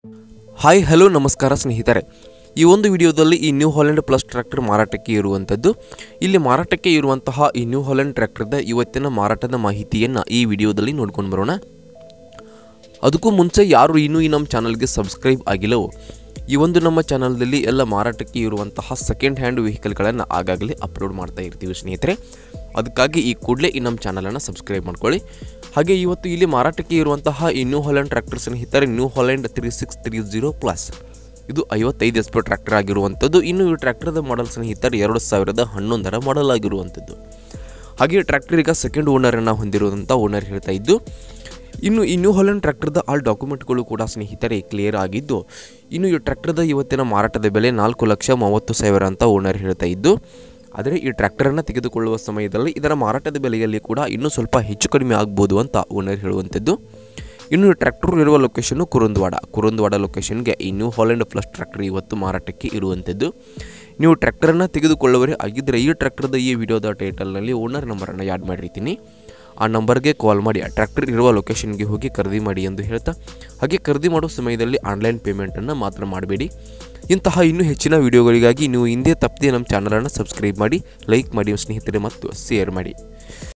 hi hello ನಮಸ್ಕಾರ ಸ್ನೇಹಿತರೆ ಈ ಒಂದು ವಿಡಿಯೋದಲ್ಲಿ ಈ ನ್ಯೂ ಹಾಲೆಂಡ್ ಪ್ಲಸ್ ಟ್ರ್ಯಾಕ್ಟರ್ ಮಾರಾಟಕ್ಕೆ ಇರುವಂಥದ್ದು ಇಲ್ಲಿ ಮಾರಾಟಕ್ಕೆ ಇರುವಂತಹ ಈ ನ್ಯೂ ಹಾಲೆಂಡ್ ಟ್ರ್ಯಾಕ್ಟರ್ದ ಇವತ್ತಿನ ಮಾರಾಟದ ಮಾಹಿತಿಯನ್ನು ಈ ವಿಡಿಯೋದಲ್ಲಿ ನೋಡ್ಕೊಂಡು ಬರೋಣ ಅದಕ್ಕೂ ಮುಂಚೆ ಯಾರು ಇನ್ನೂ ಈ ನಮ್ಮ ಚಾನಲ್ಗೆ ಸಬ್ಸ್ಕ್ರೈಬ್ ಆಗಿಲ್ಲವೋ ಈ ಒಂದು ನಮ್ಮ ಚಾನಲ್ದಲ್ಲಿ ಎಲ್ಲ ಮಾರಾಟಕ್ಕೆ ಇರುವಂತಹ ಸೆಕೆಂಡ್ ಹ್ಯಾಂಡ್ ವೆಹಿಕಲ್ಗಳನ್ನು ಆಗಾಗಲೇ ಅಪ್ಲೋಡ್ ಮಾಡ್ತಾ ಇರ್ತೀವಿ ಸ್ನೇಹಿತರೆ ಅದಕ್ಕಾಗಿ ಈ ಕೂಡಲೇ ಈ ನಮ್ಮ ಚಾನಲನ್ನು ಸಬ್ಸ್ಕ್ರೈಬ್ ಮಾಡ್ಕೊಳ್ಳಿ ಹಾಗೆ ಇವತ್ತು ಇಲ್ಲಿ ಮಾರಾಟಕ್ಕೆ ಇರುವಂತಹ ಈ ನ್ಯೂ ಹಾಲೆಂಡ್ ಟ್ರ್ಯಾಕ್ಟರ್ ಸ್ನೇಹಿತರೆ new Holland three six three zero plus ಇದು ಐವತ್ತೈದು ಎಸ್ ಪಿ ಟ್ರ್ಯಾಕ್ಟರ್ ಆಗಿರುವಂಥದ್ದು ಇನ್ನು ಈ ಟ್ರ್ಯಾಕ್ಟರ್ದ ಮಾಡಲ್ ಸ್ನೇಹಿತರೆ ಎರಡು ಸಾವಿರದ ಹನ್ನೊಂದರ ಮಾಡಲ್ ಆಗಿರುವಂಥದ್ದು ಹಾಗೆ ಟ್ರ್ಯಾಕ್ಟರ್ ಈಗ ಸೆಕೆಂಡ್ ಓನರನ್ನು ಹೊಂದಿರುವಂಥ ಓನರ್ ಹೇಳ್ತಾ ಇದ್ದು ಇನ್ನು ಈ ನ್ಯೂ ಹಾಲೆಂಡ್ ಟ್ರ್ಯಾಕ್ಟರ್ದ ಆಲ್ ಡಾಕ್ಯುಮೆಂಟ್ಗಳು ಕೂಡ ಸ್ನೇಹಿತರೆ ಕ್ಲಿಯರ್ ಆಗಿದ್ದು ಇನ್ನು ಈ ಟ್ರ್ಯಾಕ್ಟರ್ದ ಇವತ್ತಿನ ಮಾರಾಟದ ಬೆಲೆ ನಾಲ್ಕು ಲಕ್ಷ ಮೂವತ್ತು ಸಾವಿರ ಅಂತ ಓನರ್ ಹೇಳ್ತಾ ಇದ್ದು ಆದರೆ ಈ ಟ್ರ್ಯಾಕ್ಟರನ್ನು ತೆಗೆದುಕೊಳ್ಳುವ ಸಮಯದಲ್ಲಿ ಇದರ ಮಾರಾಟದ ಬೆಲೆಯಲ್ಲಿ ಕೂಡ ಇನ್ನೂ ಸ್ವಲ್ಪ ಹೆಚ್ಚು ಕಡಿಮೆ ಆಗ್ಬೋದು ಅಂತ ಓನರ್ ಹೇಳುವಂಥದ್ದು ಇನ್ನು ಈ ಟ್ರ್ಯಾಕ್ಟರ್ ಇರುವ ಲೊಕೇಶನ್ನು ಕುರುಂದ್ವಾಡ ಕುರುಂದ್ವಾಡ ಲೊಕೇಶನ್ಗೆ ಈ ನ್ಯೂ ಹಾಲೆಂಡ್ ಪ್ಲಸ್ ಟ್ರ್ಯಾಕ್ಟರ್ ಇವತ್ತು ಮಾರಾಟಕ್ಕೆ ಇರುವಂಥದ್ದು ನೀವು ಟ್ರ್ಯಾಕ್ಟರನ್ನು ತೆಗೆದುಕೊಳ್ಳುವರೆ ಆಗಿದ್ದರೆ ಈ ಟ್ರ್ಯಾಕ್ಟರ್ದ ಈ ವಿಡಿಯೋದ ಟೈಟಲ್ನಲ್ಲಿ ಓನರ್ ನಂಬರನ್ನು ಆ್ಯಡ್ ಮಾಡಿರ್ತೀನಿ ಆ ನಂಬರ್ಗೆ ಕಾಲ್ ಮಾಡಿ ಆ ಟ್ರ್ಯಾಕ್ಟರ್ ಇರುವ ಲೊಕೇಶನ್ಗೆ ಹೋಗಿ ಖರೀದಿ ಮಾಡಿ ಎಂದು ಹೇಳ್ತಾ ಹಾಗೆ ಖರೀದಿ ಮಾಡೋ ಸಮಯದಲ್ಲಿ ಆನ್ಲೈನ್ ಪೇಮೆಂಟನ್ನು ಮಾತ್ರ ಮಾಡಬೇಡಿ ಇಂತಹ ಇನ್ನೂ ಹೆಚ್ಚಿನ ವಿಡಿಯೋಗಳಿಗಾಗಿ ನೀವು ಹಿಂದೆ ತಪ್ಪದೆ ನಮ್ಮ ಚಾನಲನ್ನು ಸಬ್ಸ್ಕ್ರೈಬ್ ಮಾಡಿ ಲೈಕ್ ಮಾಡಿ ಸ್ನೇಹಿತರೆ ಮತ್ತು ಶೇರ್ ಮಾಡಿ